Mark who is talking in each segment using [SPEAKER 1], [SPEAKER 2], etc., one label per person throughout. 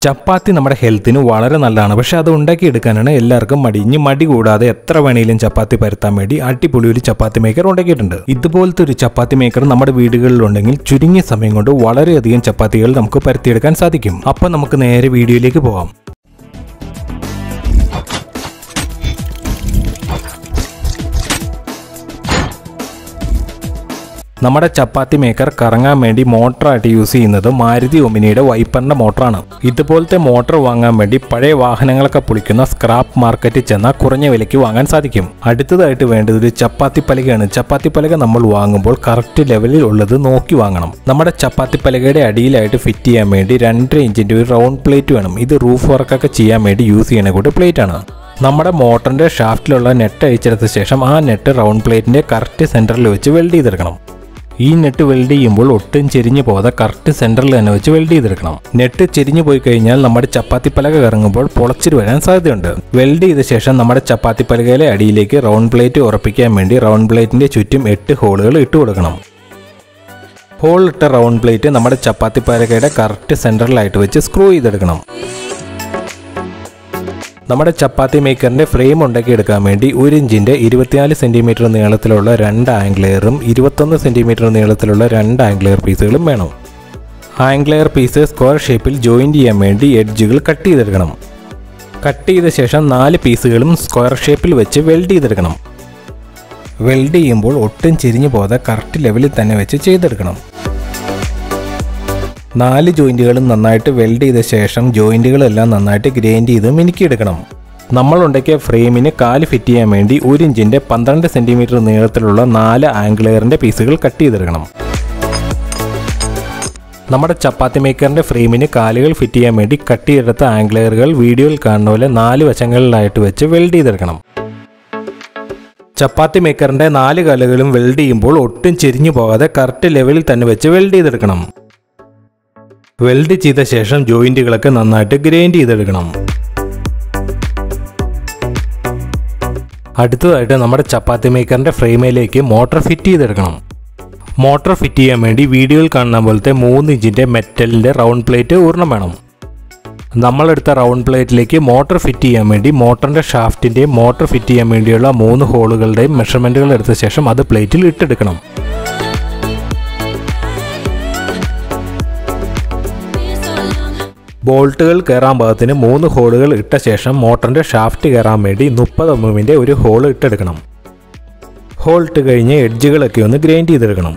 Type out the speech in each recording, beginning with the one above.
[SPEAKER 1] ചപ്പാത്തി നമ്മുടെ ഹെൽത്തിന് വളരെ നല്ലതാണ് പക്ഷെ അത് ഉണ്ടാക്കിയെടുക്കാനാണ് എല്ലാവർക്കും മടി ഇനി മടി കൂടാതെ എത്ര വേണേലും ചപ്പാത്തി പരത്താൻ വേണ്ടി അടിപൊളി ഒരു ചപ്പാത്തി മേക്കർ ഉണ്ടാക്കിയിട്ടുണ്ട് ഇതുപോലത്തെ ഒരു ചപ്പാത്തി മേക്കർ നമ്മുടെ വീടുകളിലുണ്ടെങ്കിൽ ചുരുങ്ങിയ സമയം കൊണ്ട് വളരെയധികം ചപ്പാത്തികൾ നമുക്ക് പരത്തിയെടുക്കാൻ സാധിക്കും അപ്പോൾ നമുക്ക് നേരെ വീഡിയോയിലേക്ക് പോകാം നമ്മുടെ ചപ്പാത്തി മേക്കർ കറങ്ങാൻ വേണ്ടി മോട്ടറായിട്ട് യൂസ് ചെയ്യുന്നത് മാരുതി ഒമിനിയുടെ വൈപ്പറിന്റെ മോട്ടറാണ് ഇതുപോലത്തെ മോട്ടോർ വാങ്ങാൻ വേണ്ടി പഴയ വാഹനങ്ങളൊക്കെ പൊളിക്കുന്ന സ്ക്രാപ്പ് മാർക്കറ്റിൽ ചെന്നാൽ കുറഞ്ഞ വിലയ്ക്ക് വാങ്ങാൻ സാധിക്കും അടുത്തതായിട്ട് വേണ്ടത് ഒരു ചപ്പാത്തി പലകയാണ് ചപ്പാത്തി പലക നമ്മൾ വാങ്ങുമ്പോൾ കറക്റ്റ് ലെവലിൽ ഉള്ളത് നോക്കി വാങ്ങണം നമ്മുടെ ചപ്പാത്തി പലകയുടെ അടിയിലായിട്ട് ഫിറ്റ് ചെയ്യാൻ വേണ്ടി രണ്ടര ഇഞ്ചിന്റെ ഒരു റൗണ്ട് പ്ലേറ്റ് വേണം ഇത് റൂഫ് വർക്കൊക്കെ ചെയ്യാൻ വേണ്ടി യൂസ് ചെയ്യുന്ന കൂട്ട് പ്ലേറ്റ് ആണ് നമ്മുടെ മോട്ടറിന്റെ ഷാഫ്റ്റിലുള്ള നെറ്റ് അഴിച്ചെടുത്ത ശേഷം ആ നെറ്റ് റൗണ്ട് പ്ലേറ്റിന്റെ കറക്റ്റ് സെന്ററിൽ വെച്ച് വെൽഡ് ചെയ്തെടുക്കണം ഈ നെറ്റ് വെൽഡ് ചെയ്യുമ്പോൾ ഒട്ടും ചെരിഞ്ഞു പോകാതെ കറക്റ്റ് സെന്ററിൽ തന്നെ വെച്ച് വെൽഡ് ചെയ്തെടുക്കണം നെറ്റ് ചെരിഞ്ഞു പോയി കഴിഞ്ഞാൽ നമ്മുടെ ചപ്പാത്തി പലക കറങ്ങുമ്പോൾ പൊളച്ചിട്ട് വരാൻ സാധ്യതയുണ്ട് വെൽഡ് ചെയ്ത ശേഷം നമ്മുടെ ചപ്പാത്തി പലകയിലെ അടിയിലേക്ക് റൗണ്ട് പ്ലേറ്റ് ഉറപ്പിക്കാൻ വേണ്ടി റൗണ്ട് പ്ലേറ്റിന്റെ ചുറ്റും എട്ട് ഹോളുകൾ ഇട്ട് കൊടുക്കണം ഹോൾ ഇട്ട റൗണ്ട് പ്ലേറ്റ് നമ്മുടെ ചപ്പാത്തി പലകയുടെ കറക്റ്റ് സെന്ററിലായിട്ട് വെച്ച് സ്ക്രൂ ചെയ്തെടുക്കണം നമ്മുടെ ചപ്പാത്തി മേക്കറിന്റെ ഫ്രെയിം ഉണ്ടാക്കിയെടുക്കാൻ വേണ്ടി ഒരു ഇഞ്ചിന്റെ ഇരുപത്തിനാല് സെന്റിമീറ്റർ നീളത്തിലുള്ള രണ്ട് ആംഗ്ലെയറും ഇരുപത്തൊന്ന് സെന്റിമീറ്റർ നീളത്തിലുള്ള രണ്ട് ആംഗ്ലെയർ പീസുകളും വേണം ആംഗ്ലെയർ പീസ് സ്ക്വയർ ഷേപ്പിൽ ജോയിന്റ് ചെയ്യാൻ വേണ്ടി എഡ്ജുകൾ കട്ട് ചെയ്തെടുക്കണം കട്ട് ചെയ്ത ശേഷം നാല് പീസുകളും സ്ക്വയർ ഷേപ്പിൽ വെച്ച് വെൽഡ് ചെയ്തെടുക്കണം വെൽഡ് ചെയ്യുമ്പോൾ ഒട്ടും ചിരിഞ്ഞു പോകാതെ കറക്റ്റ് ലെവലിൽ തന്നെ വെച്ച് ചെയ്തെടുക്കണം നാല് ജോയിന്റുകളും നന്നായിട്ട് വെൽഡ് ചെയ്ത ശേഷം ജോയിന്റുകളെല്ലാം നന്നായിട്ട് ഗ്രൈൻഡ് ചെയ്ത് മിനുക്കിയെടുക്കണം നമ്മൾ ഉണ്ടാക്കിയ ഫ്രെയിമിന് കാല് ഫിറ്റ് ചെയ്യാൻ വേണ്ടി ഒരു ഇഞ്ചിന്റെ പന്ത്രണ്ട് സെന്റിമീറ്റർ നീളത്തിലുള്ള നാല് ആംഗ്ലെയറിന്റെ പീസുകൾ കട്ട് ചെയ്തെടുക്കണം നമ്മുടെ ചപ്പാത്തി മേക്കറിന്റെ ഫ്രെയിമിന് കാലുകൾ ഫിറ്റ് ചെയ്യാൻ വേണ്ടി കട്ട് ചെയ്തെടുത്ത ആംഗ്ലെയറുകൾ വീഡിയോയിൽ കാണുന്ന പോലെ നാല് വശങ്ങളിലായിട്ട് വെച്ച് വെൽഡ് ചെയ്തെടുക്കണം ചപ്പാത്തി മേക്കറിന്റെ നാല് കാലുകളും വെൽഡ് ചെയ്യുമ്പോൾ ഒട്ടും ചെരിഞ്ഞു പോകാതെ കറക്റ്റ് ലെവലിൽ തന്നെ വെച്ച് വെൽഡ് ചെയ്തെടുക്കണം വെൽഡ് ചെയ്ത ശേഷം ജോയിന്റുകളൊക്കെ നന്നായിട്ട് ഗ്രൈൻഡ് ചെയ്തെടുക്കണം അടുത്തതായിട്ട് നമ്മുടെ ചപ്പാത്തി മേക്കറിന്റെ ഫ്രെയിമിലേക്ക് മോട്ടോർ ഫിറ്റ് ചെയ്തെടുക്കണം മോട്ടോർ ഫിറ്റ് ചെയ്യാൻ വേണ്ടി വീഡിയോയിൽ കാണുന്ന പോലത്തെ മൂന്ന് ഇഞ്ചിന്റെ മെറ്റലിന്റെ റൗണ്ട് പ്ലേറ്റ് ഒരെണ്ണം വേണം നമ്മളെടുത്ത റൗണ്ട് പ്ലേറ്റിലേക്ക് മോട്ടോർ ഫിറ്റ് ചെയ്യാൻ വേണ്ടി മോട്ടറിന്റെ ഷാഫ്റ്റിന്റെയും മോട്ടോർ ഫിറ്റ് ചെയ്യാൻ വേണ്ടിയുള്ള മൂന്ന് ഹോളുകളുടെയും മെഷർമെന്റുകൾ എടുത്ത ശേഷം അത് പ്ലേറ്റിൽ ഇട്ടെടുക്കണം ബോൾട്ടുകൾ കയറാൻ പാകത്തിന് മൂന്ന് ഹോളുകൾ ഇട്ട ശേഷം മോട്ടറിന്റെ ഷാഫ്റ്റ് കയറാൻ വേണ്ടി മുപ്പത് എമ്മിന്റെ ഒരു ഹോൾ ഇട്ടെടുക്കണം ഹോൾ ഇട്ട് കഴിഞ്ഞ് എഡ്ജുകളൊക്കെ ഒന്ന് ഗ്രൈൻഡ് ചെയ്തെടുക്കണം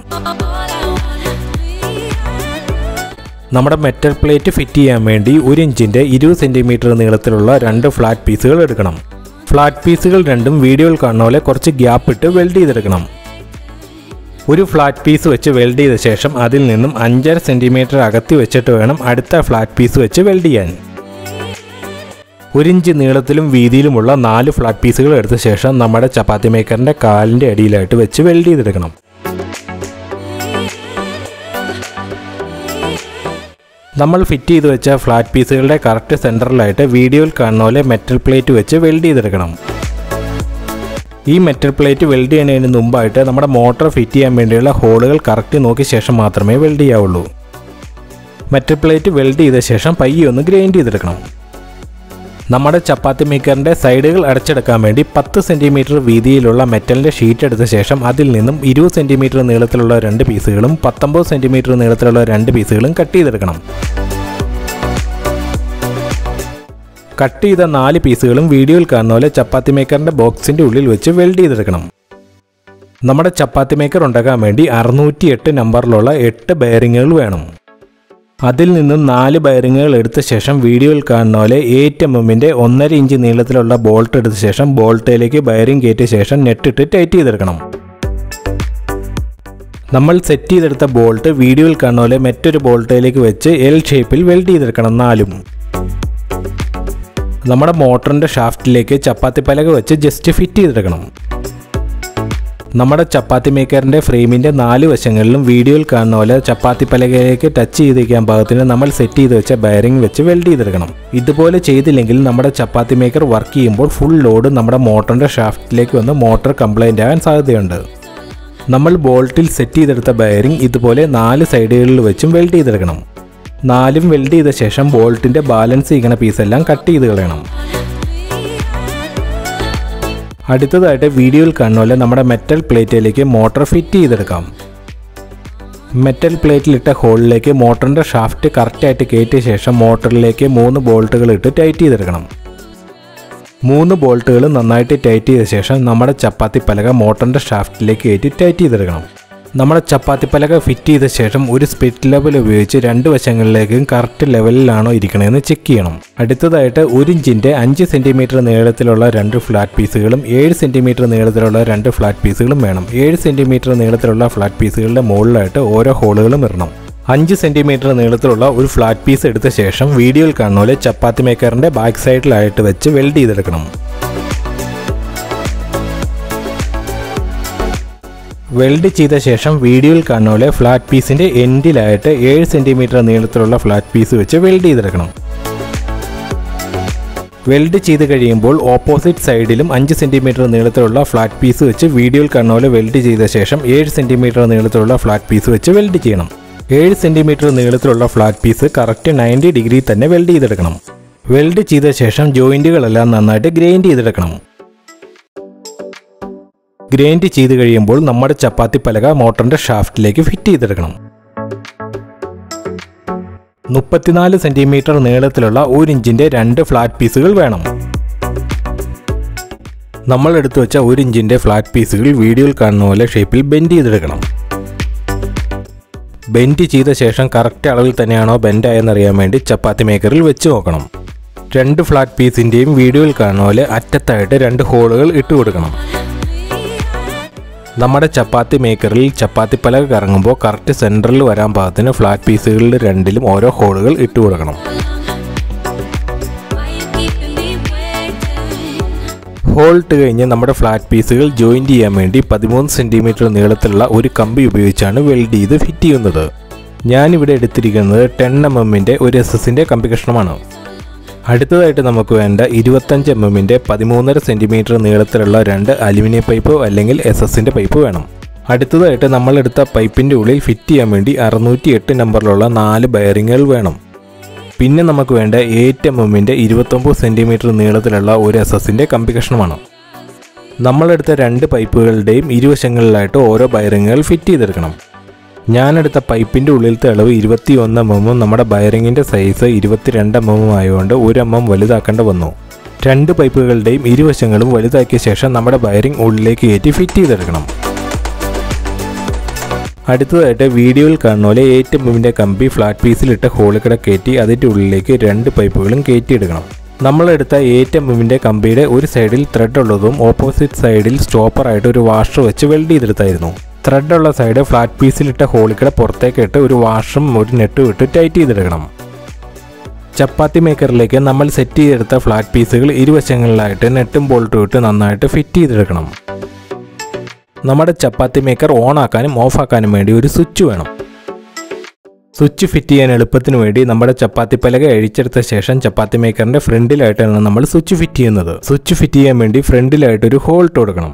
[SPEAKER 1] നമ്മുടെ മെറ്റൽ പ്ലേറ്റ് ഫിറ്റ് ചെയ്യാൻ വേണ്ടി ഒരു ഇഞ്ചിന്റെ ഇരുപത് സെന്റിമീറ്റർ നീളത്തിലുള്ള രണ്ട് ഫ്ലാറ്റ് പീസുകൾ എടുക്കണം ഫ്ലാറ്റ് പീസുകൾ രണ്ടും വീഡിയോയിൽ കാണുന്ന പോലെ കുറച്ച് ഗ്യാപ്പ് ഇട്ട് വെൽഡ് ചെയ്തെടുക്കണം ഒരു ഫ്ലാറ്റ് പീസ് വെച്ച് വെൽഡ് ചെയ്ത ശേഷം അതിൽ നിന്നും അഞ്ചര സെന്റിമീറ്റർ അകത്തി വെച്ചിട്ട് വേണം അടുത്ത ഫ്ലാറ്റ് പീസ് വെച്ച് വെൽഡ് ചെയ്യാൻ ഒരു ഇഞ്ച് നീളത്തിലും വീതിയിലുമുള്ള നാല് ഫ്ലാറ്റ് പീസുകൾ എടുത്ത ശേഷം നമ്മുടെ ചപ്പാത്തി മേക്കറിന്റെ കാലിന്റെ അടിയിലായിട്ട് വെച്ച് വെൽഡ് ചെയ്തെടുക്കണം നമ്മൾ ഫിറ്റ് ചെയ്ത് വെച്ച ഫ്ലാറ്റ് പീസുകളുടെ കറക്റ്റ് സെൻറ്ററിലായിട്ട് വീഡിയോയിൽ കാണുന്ന പോലെ മെറ്റൽ പ്ലേറ്റ് വെച്ച് വെൽഡ് ചെയ്തെടുക്കണം ഈ മെറ്റൽ പ്ലേറ്റ് വെൽഡ് ചെയ്യുന്നതിന് മുമ്പായിട്ട് നമ്മുടെ മോട്ടോർ ഫിറ്റ് ചെയ്യാൻ വേണ്ടിയുള്ള ഹോളുകൾ കറക്റ്റ് നോക്കിയ ശേഷം മാത്രമേ വെൽഡ് ചെയ്യാവുള്ളൂ മെറ്റൽ പ്ലേറ്റ് വെൽഡ് ചെയ്ത ശേഷം പയ്യെ ഒന്ന് ഗ്രൈൻഡ് ചെയ്തെടുക്കണം നമ്മുടെ ചപ്പാത്തി മേക്കറിന്റെ സൈഡുകൾ അടച്ചെടുക്കാൻ വേണ്ടി പത്ത് സെന്റിമീറ്റർ വീതിയിലുള്ള മെറ്റലിന്റെ ഷീറ്റ് എടുത്ത ശേഷം അതിൽ നിന്നും ഇരുപത് സെന്റിമീറ്റർ നീളത്തിലുള്ള രണ്ട് പീസുകളും പത്തൊമ്പത് സെന്റിമീറ്റർ നീളത്തിലുള്ള രണ്ട് പീസുകളും കട്ട് ചെയ്തെടുക്കണം കട്ട് ചെയ്ത നാല് പീസുകളും വീഡിയോയിൽ കാണുന്ന പോലെ ചപ്പാത്തി മേക്കറിന്റെ ബോക്സിന്റെ ഉള്ളിൽ വെച്ച് വെൽഡ് ചെയ്തെടുക്കണം നമ്മുടെ ചപ്പാത്തി മേക്കർ ഉണ്ടാക്കാൻ വേണ്ടി അറുന്നൂറ്റി എട്ട് നമ്പറിലുള്ള എട്ട് ബെയറിങ്ങുകൾ വേണം അതിൽ നിന്നും നാല് ബയറിങ്ങുകൾ എടുത്ത ശേഷം വീഡിയോയിൽ കാണുന്ന പോലെ എയ്റ്റ് എം എമ്മിൻ്റെ ഒന്നര ഇഞ്ച് നീളത്തിലുള്ള ബോൾട്ട് എടുത്ത ശേഷം ബോൾട്ടിലേക്ക് ബയറിംഗ് കയറ്റിയ ശേഷം നെറ്റിട്ട് ടൈറ്റ് ചെയ്തെടുക്കണം നമ്മൾ സെറ്റ് ചെയ്തെടുത്ത ബോൾട്ട് വീഡിയോയിൽ കാണുന്ന പോലെ മറ്റൊരു ബോൾട്ടിലേക്ക് വെച്ച് എൽ ഷേപ്പിൽ വെൽഡ് ചെയ്തെടുക്കണം നാലും നമ്മുടെ മോട്ടറിൻ്റെ ഷാഫ്റ്റിലേക്ക് ചപ്പാത്തി പലക വെച്ച് ജസ്റ്റ് ഫിറ്റ് ചെയ്തെടുക്കണം നമ്മുടെ ചപ്പാത്തി മേക്കറിന്റെ ഫ്രെയിമിന്റെ നാല് വശങ്ങളിലും വീഡിയോയിൽ കാണുന്ന പോലെ ചപ്പാത്തി പലകയിലേക്ക് ടച്ച് ചെയ്തിരിക്കാൻ പാകത്തിന് നമ്മൾ സെറ്റ് ചെയ്ത് വെച്ച ബയറിംഗ് വെച്ച് വെൽഡ് ചെയ്തെടുക്കണം ഇതുപോലെ ചെയ്തില്ലെങ്കിൽ നമ്മുടെ ചപ്പാത്തി മേക്കർ വർക്ക് ചെയ്യുമ്പോൾ ഫുൾ ലോഡ് നമ്മുടെ മോട്ടറിന്റെ ഷാഫ്റ്റിലേക്ക് വന്ന് മോട്ടോർ കംപ്ലൈൻ്റ് ആകാൻ സാധ്യതയുണ്ട് നമ്മൾ ബോൾട്ടിൽ സെറ്റ് ചെയ്തെടുത്ത ബയറിംഗ് ഇതുപോലെ നാല് സൈഡുകളിൽ വെച്ചും വെൽഡ് ചെയ്തെടുക്കണം നാലും വെൽഡ് ചെയ്ത ശേഷം ബോൾട്ടിൻ്റെ ബാലൻസ് ചെയ്യുന്ന പീസെല്ലാം കട്ട് ചെയ്ത് കളയണം അടുത്തതായിട്ട് വീഡിയോയിൽ കാണുന്ന പോലെ നമ്മുടെ മെറ്റൽ പ്ലേറ്റിലേക്ക് മോട്ടോർ ഫിറ്റ് ചെയ്തെടുക്കാം മെറ്റൽ പ്ലേറ്റിലിട്ട ഹോളിലേക്ക് മോട്ടറിൻ്റെ ഷാഫ്റ്റ് കറക്റ്റായിട്ട് കയറ്റിയ ശേഷം മോട്ടറിലേക്ക് മൂന്ന് ബോൾട്ടുകൾ ഇട്ട് ടൈറ്റ് ചെയ്തെടുക്കണം മൂന്ന് ബോൾട്ടുകൾ നന്നായിട്ട് ടൈറ്റ് ചെയ്ത ശേഷം നമ്മുടെ ചപ്പാത്തി പലക മോട്ടറിൻ്റെ ഷാഫ്റ്റിലേക്ക് കയറ്റി ടൈറ്റ് ചെയ്തെടുക്കണം നമ്മുടെ ചപ്പാത്തി പലക ഫിറ്റ് ചെയ്ത ശേഷം ഒരു സ്പിറ്റ് ലെവൽ ഉപയോഗിച്ച് രണ്ട് വശങ്ങളിലേക്കും കറക്റ്റ് ലെവലിലാണോ ഇരിക്കണമെന്ന് ചെക്ക് ചെയ്യണം അടുത്തതായിട്ട് ഒരു ഇഞ്ചിൻ്റെ അഞ്ച് സെൻറ്റിമീറ്റർ നീളത്തിലുള്ള രണ്ട് ഫ്ലാറ്റ് പീസുകളും ഏഴ് സെൻറ്റിമീറ്റർ നീളത്തിലുള്ള രണ്ട് ഫ്ലാറ്റ് പീസുകളും വേണം ഏഴ് സെൻറ്റിമീറ്റർ നീളത്തിലുള്ള ഫ്ലാറ്റ് പീസുകളുടെ മുകളിലായിട്ട് ഓരോ ഹോളുകളും ഇടണം അഞ്ച് സെൻറ്റിമീറ്റർ നീളത്തിലുള്ള ഒരു ഫ്ലാറ്റ് പീസ് എടുത്ത ശേഷം വീഡിയോയിൽ കാണുന്ന പോലെ ചപ്പാത്തി മേക്കറിൻ്റെ ബാക്ക് സൈഡിലായിട്ട് വെച്ച് വെൽഡ് ചെയ്തെടുക്കണം വെൽഡ് ചെയ്ത ശേഷം വീഡിയോയിൽ കാണുന്ന പോലെ ഫ്ലാറ്റ് പീസിൻ്റെ എൻഡിലായിട്ട് ഏഴ് സെൻറ്റിമീറ്റർ നീളത്തിലുള്ള ഫ്ലാറ്റ് പീസ് വെച്ച് വെൽഡ് ചെയ്തെടുക്കണം വെൽഡ് ചെയ്ത് കഴിയുമ്പോൾ ഓപ്പോസിറ്റ് സൈഡിലും അഞ്ച് സെൻറ്റിമീറ്റർ നീളത്തിലുള്ള ഫ്ലാറ്റ് പീസ് വെച്ച് വീഡിയോയിൽ കാണുന്ന പോലെ വെൽഡ് ചെയ്ത ശേഷം ഏഴ് സെൻറ്റിമീറ്റർ നീളത്തിലുള്ള ഫ്ലാറ്റ് പീസ് വെച്ച് വെൽഡ് ചെയ്യണം ഏഴ് സെൻറ്റിമീറ്റർ നീളത്തിലുള്ള flat piece correct ninety degree തന്നെ വെൽഡ് ചെയ്തെടുക്കണം വെൽഡ് ചെയ്ത ശേഷം ജോയിൻറ്റുകളെല്ലാം നന്നായിട്ട് ഗ്രൈൻഡ് ചെയ്തെടുക്കണം ഗ്രൈൻഡ് ചെയ്ത് കഴിയുമ്പോൾ നമ്മുടെ ചപ്പാത്തി പലക മോട്ടറിന്റെ ഷാഫ്റ്റിലേക്ക് ഫിറ്റ് ചെയ്തെടുക്കണം മുപ്പത്തിനാല് സെന്റിമീറ്റർ നീളത്തിലുള്ള ഒരു ഇഞ്ചിന്റെ രണ്ട് ഫ്ലാറ്റ് പീസുകൾ വേണം നമ്മൾ എടുത്തു വെച്ച ഒരു ഇഞ്ചിന്റെ ഫ്ലാറ്റ് പീസുകൾ വീഡിയോയിൽ കാണുന്ന പോലെ ഷേപ്പിൽ ബെൻഡ് ചെയ്തെടുക്കണം ബെൻഡ് ചെയ്ത ശേഷം കറക്റ്റ് അളവിൽ തന്നെയാണോ ബെൻഡായെന്നറിയാൻ വേണ്ടി ചപ്പാത്തി മേക്കറിൽ വെച്ച് നോക്കണം രണ്ട് ഫ്ലാറ്റ് പീസിൻ്റെയും വീഡിയോയിൽ കാണുന്ന പോലെ അറ്റത്തായിട്ട് രണ്ട് ഹോളുകൾ ഇട്ട് കൊടുക്കണം നമ്മുടെ ചപ്പാത്തി മേക്കറിൽ ചപ്പാത്തി പലക കറങ്ങുമ്പോൾ കറക്റ്റ് സെൻറ്ററിൽ വരാൻ പാകത്തിന് ഫ്ലാറ്റ് പീസുകളിൽ രണ്ടിലും ഓരോ ഹോളുകൾ ഇട്ട് കൊടുക്കണം
[SPEAKER 2] Why you keeping me waiting?
[SPEAKER 1] Hole ഇട്ട് കഴിഞ്ഞ് നമ്മുടെ ഫ്ലാറ്റ് പീസുകൾ ജോയിൻറ്റ് ചെയ്യാൻ വേണ്ടി പതിമൂന്ന് സെൻറ്റിമീറ്റർ നീളത്തിലുള്ള ഒരു കമ്പി ഉപയോഗിച്ചാണ് വെൽഡ് ചെയ്ത് ഫിറ്റ് ചെയ്യുന്നത് ഞാനിവിടെ എടുത്തിരിക്കുന്നത് ടെൻ എം എമ്മിൻ്റെ ഒരു എസ് എസിൻ്റെ കമ്പി കഷ്ണമാണ് അടുത്തതായിട്ട് നമുക്ക് വേണ്ട ഇരുപത്തഞ്ച് എം എമ്മിൻ്റെ പതിമൂന്നര സെൻറ്റിമീറ്റർ നീളത്തിലുള്ള രണ്ട് അലുമിനിയം പൈപ്പ് അല്ലെങ്കിൽ എസ് എസിൻ്റെ പൈപ്പ് വേണം അടുത്തതായിട്ട് നമ്മളെടുത്ത പൈപ്പിൻ്റെ ഉള്ളിൽ ഫിറ്റ് ചെയ്യാൻ വേണ്ടി അറുന്നൂറ്റി എട്ട് നമ്പറിലുള്ള നാല് ബയറിങ്ങുകൾ വേണം പിന്നെ നമുക്ക് വേണ്ട എയ്റ്റ് എം എമ്മിൻ്റെ ഇരുപത്തൊമ്പത് സെൻറ്റിമീറ്റർ നീളത്തിലുള്ള ഒരു എസ് എസിൻ്റെ കമ്പി കഷ്ണമാണ് നമ്മളെടുത്ത രണ്ട് പൈപ്പുകളുടെയും ഇരുവശങ്ങളിലായിട്ട് ഓരോ ബയറിങ്ങുകൾ ഫിറ്റ് ചെയ്തെടുക്കണം ഞാനെടുത്ത പൈപ്പിൻ്റെ ഉള്ളിലത്തെ അളവ് ഇരുപത്തി ഒന്ന് എം എമ്മും നമ്മുടെ ബയറിങ്ങിൻ്റെ സൈസ് ഇരുപത്തിരണ്ട് എം എമ്മും ആയതുകൊണ്ട് ഒരു എം എം വലുതാക്കേണ്ട വന്നു രണ്ട് പൈപ്പുകളുടെയും ഇരുവശങ്ങളും വലുതാക്കിയ ശേഷം നമ്മുടെ ബയറിംഗ് ഉള്ളിലേക്ക് കയറ്റി ഫിറ്റ് ചെയ്തെടുക്കണം അടുത്തതായിട്ട് വീഡിയോയിൽ കാണുന്ന പോലെ എയ്റ്റ് എം എമ്മിൻ്റെ കമ്പി ഫ്ലാറ്റ് പീസിലിട്ട് ഹോളിക്കട കയറ്റി അതിൻ്റെ ഉള്ളിലേക്ക് രണ്ട് പൈപ്പുകളും കയറ്റിയെടുക്കണം നമ്മളെടുത്ത എയ്റ്റ് എം എമ്മിൻ്റെ കമ്പിയുടെ ഒരു സൈഡിൽ ത്രെഡ് ഉള്ളതും ഓപ്പോസിറ്റ് സൈഡിൽ സ്റ്റോപ്പറായിട്ട് ഒരു വാഷർ വെച്ച് വെൽഡ് ചെയ്തെടുത്തായിരുന്നു ത്രെഡ് ഉള്ള സൈഡ് ഫ്ലാറ്റ് പീസിലിട്ട ഹോളിക്കട പുറത്തേക്ക് ഇട്ട് ഒരു വാഷറും ഒരു നെട്ടും ഇട്ട് ടൈറ്റ് ചെയ്തെടുക്കണം ചപ്പാത്തി മേക്കറിലേക്ക് നമ്മൾ സെറ്റ് ചെയ്തെടുത്ത ഫ്ലാറ്റ് പീസുകൾ ഇരുവശങ്ങളിലായിട്ട് നെട്ടും ബോൾട്ടും ഇട്ട് നന്നായിട്ട് ഫിറ്റ് ചെയ്തെടുക്കണം നമ്മുടെ ചപ്പാത്തി മേക്കർ ഓൺ ആക്കാനും ഓഫ് ആക്കാനും വേണ്ടി ഒരു സ്വിച്ച് വേണം സ്വിച്ച് ഫിറ്റ് ചെയ്യാൻ എളുപ്പത്തിന് വേണ്ടി നമ്മുടെ ചപ്പാത്തി പലക അഴിച്ചെടുത്ത ശേഷം ചപ്പാത്തി മേക്കറിന്റെ ഫ്രണ്ടിലായിട്ടാണ് നമ്മൾ സ്വിച്ച് ഫിറ്റ് ചെയ്യുന്നത് സ്വിച്ച് ഫിറ്റ് ചെയ്യാൻ വേണ്ടി ഫ്രണ്ടിലായിട്ട് ഒരു ഹോൾ ഇട്ട് കൊടുക്കണം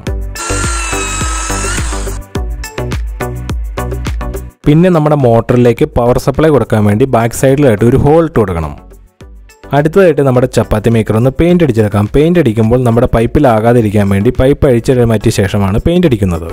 [SPEAKER 1] പിന്നെ നമ്മുടെ മോട്ടറിലേക്ക് പവർ സപ്ലൈ കൊടുക്കാൻ വേണ്ടി ബാക്ക് സൈഡിലായിട്ട് ഒരു ഹോൾ ഇട്ട് കൊടുക്കണം അടുത്തതായിട്ട് നമ്മുടെ ചപ്പാത്തി മേക്കർ ഒന്ന് പെയിന്റ് അടിച്ചെടുക്കാം പെയിന്റ് അടിക്കുമ്പോൾ നമ്മുടെ പൈപ്പിലാകാതിരിക്കാൻ വേണ്ടി പൈപ്പ് അഴിച്ചു മാറ്റിയ ശേഷമാണ് പെയിന്റ് അടിക്കുന്നത്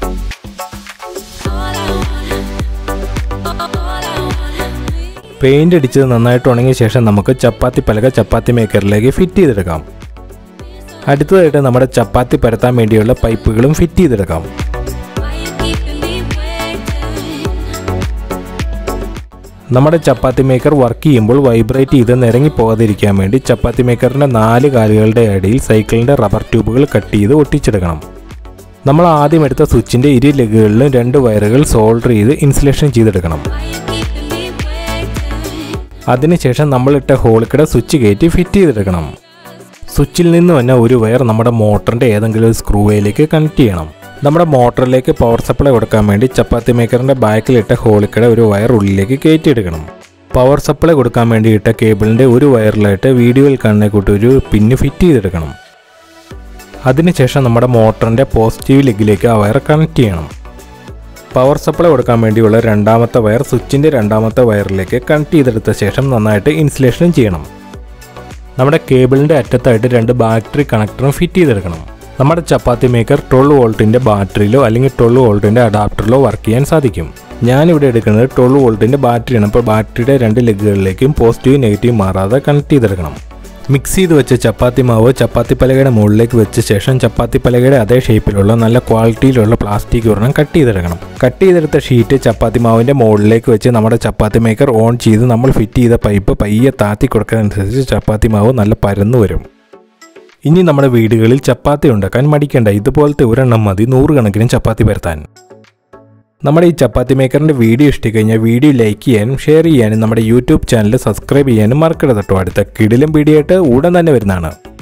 [SPEAKER 2] All I want, all I want,
[SPEAKER 1] paint അടിച്ചത് നന്നായിട്ട് ഉണങ്ങിയ ശേഷം നമുക്ക് ചപ്പാത്തി പലക ചപ്പാത്തി മേക്കറിലേക്ക് ഫിറ്റ് ചെയ്തെടുക്കാം അടുത്തതായിട്ട് നമ്മുടെ ചപ്പാത്തി പരത്താൻ വേണ്ടിയുള്ള പൈപ്പുകളും ഫിറ്റ് ചെയ്തെടുക്കാം
[SPEAKER 2] why you keeping me waiting?
[SPEAKER 1] നമ്മുടെ ചപ്പാത്തി മേക്കർ വർക്ക് ചെയ്യുമ്പോൾ വൈബ്രേറ്റ് ചെയ്ത് നിരങ്ങി പോകാതിരിക്കാൻ വേണ്ടി ചപ്പാത്തി മേക്കറിൻ്റെ നാല് കാലുകളുടെ അടിയിൽ സൈക്കിളിൻ്റെ റബ്ബർ ട്യൂബുകൾ കട്ട് ചെയ്ത് ഒട്ടിച്ചെടുക്കണം നമ്മൾ ആദ്യം എടുത്ത സ്വിച്ചിൻ്റെ ഇരു ലെഗുകളിലും രണ്ട് വയറുകൾ സോൾഡർ ചെയ്ത് ഇൻസുലേഷൻ ചെയ്തെടുക്കണം
[SPEAKER 2] Why you keeping me waiting?
[SPEAKER 1] അതിനുശേഷം നമ്മളിട്ട ഹോളിക്കട സ്വിച്ച് കയറ്റി ഫിറ്റ് ചെയ്തെടുക്കണം സ്വിച്ചിൽ നിന്ന് തന്നെ ഒരു വയർ നമ്മുടെ മോട്ടറിൻ്റെ ഏതെങ്കിലും ഒരു സ്ക്രൂവേയിലേക്ക് കണക്ട് ചെയ്യണം നമ്മുടെ മോട്ടറിലേക്ക് പവർ സപ്ലൈ കൊടുക്കാൻ വേണ്ടി ചപ്പാത്തി മേക്കറിൻ്റെ ബാക്കിലിട്ട ഹോളിക്കട ഒരു വയർ ഉള്ളിലേക്ക് കയറ്റിയെടുക്കണം പവർ സപ്ലൈ കൊടുക്കാൻ വേണ്ടി ഇട്ട കേബിളിൻ്റെ ഒരു വയറിലായിട്ട് വീഡിയോയിൽ കാണുന്ന കൂട്ടി ഒരു പിന്ന് ഫിറ്റ് ചെയ്തെടുക്കണം അതിനുശേഷം നമ്മുടെ മോട്ടറിൻ്റെ പോസിറ്റീവ് ലെഗിലേക്ക് ആ വയർ കണക്ട് ചെയ്യണം പവർ സപ്ലൈ കൊടുക്കാൻ വേണ്ടിയുള്ള രണ്ടാമത്തെ വയർ സ്വിച്ചിൻ്റെ രണ്ടാമത്തെ വയറിലേക്ക് കണക്ട് ചെയ്തെടുത്ത ശേഷം നന്നായിട്ട് ഇൻസുലേഷൻ ചെയ്യണം നമ്മുടെ കേബിളിൻ്റെ അറ്റത്തായിട്ട് രണ്ട് ബാറ്ററി കണക്ടറും ഫിറ്റ് ചെയ്തെടുക്കണം നമ്മുടെ ചപ്പാത്തി മേക്കർ ട്വൽവ് വോൾട്ടിൻ്റെ ബാറ്ററിയിലോ അല്ലെങ്കിൽ ട്വൽവ് വോൾട്ടിൻ്റെ അഡാപ്റ്ററിലോ വർക്ക് ചെയ്യാൻ സാധിക്കും ഞാനിവിടെ എടുക്കുന്നത് ട്വൽവ് വോൾട്ടിൻ്റെ ബാറ്ററിയാണ് അപ്പോൾ ബാറ്ററിയുടെ രണ്ട് ലെഗുകളിലേക്കും പോസിറ്റീവ് നെഗറ്റീവ് മാറാതെ കണക്ട് ചെയ്തെടുക്കണം മിക്സ് ചെയ്ത് വെച്ച ചപ്പാത്തി മാവ് ചപ്പാത്തി പലകയുടെ മുകളിലേക്ക് വെച്ച ശേഷം ചപ്പാത്തി പലകയുടെ അതേ ഷേപ്പിലുള്ള നല്ല ക്വാളിറ്റിയിലുള്ള പ്ലാസ്റ്റിക് ഒരെണ്ണം കട്ട് ചെയ്തെടുക്കണം കട്ട് ചെയ്തെടുത്ത ഷീറ്റ് ചപ്പാത്തി മാവിൻ്റെ മുകളിലേക്ക് വെച്ച് നമ്മുടെ ചപ്പാത്തി മേക്കർ ഓൺ ചെയ്ത് നമ്മൾ ഫിറ്റ് ചെയ്ത പൈപ്പ് പയ്യെ താത്തി കൊടുക്കുന്നതനുസരിച്ച് ചപ്പാത്തി മാവ് നല്ല പരന്നു വരും ഇനി നമ്മുടെ വീടുകളിൽ ചപ്പാത്തി ഉണ്ടാക്കാൻ മടിക്കേണ്ട ഇതുപോലത്തെ ഒരെണ്ണം മതി നൂറുകണക്കിന് ചപ്പാത്തി പരത്താൻ നമ്മുടെ ഈ ചപ്പാത്തി മേക്കറിൻ്റെ വീഡിയോ ഇഷ്ടമായിക്കഴിഞ്ഞാൽ വീഡിയോ ലൈക്ക് ചെയ്യാനും ഷെയർ ചെയ്യാനും നമ്മുടെ യൂട്യൂബ് ചാനൽ സബ്സ്ക്രൈബ് ചെയ്യാനും മറക്കരുത് കേട്ടോ അടുത്ത കിടിലും വീഡിയോ ആയിട്ട് ഉടൻ തന്നെ വരുന്നതാണ്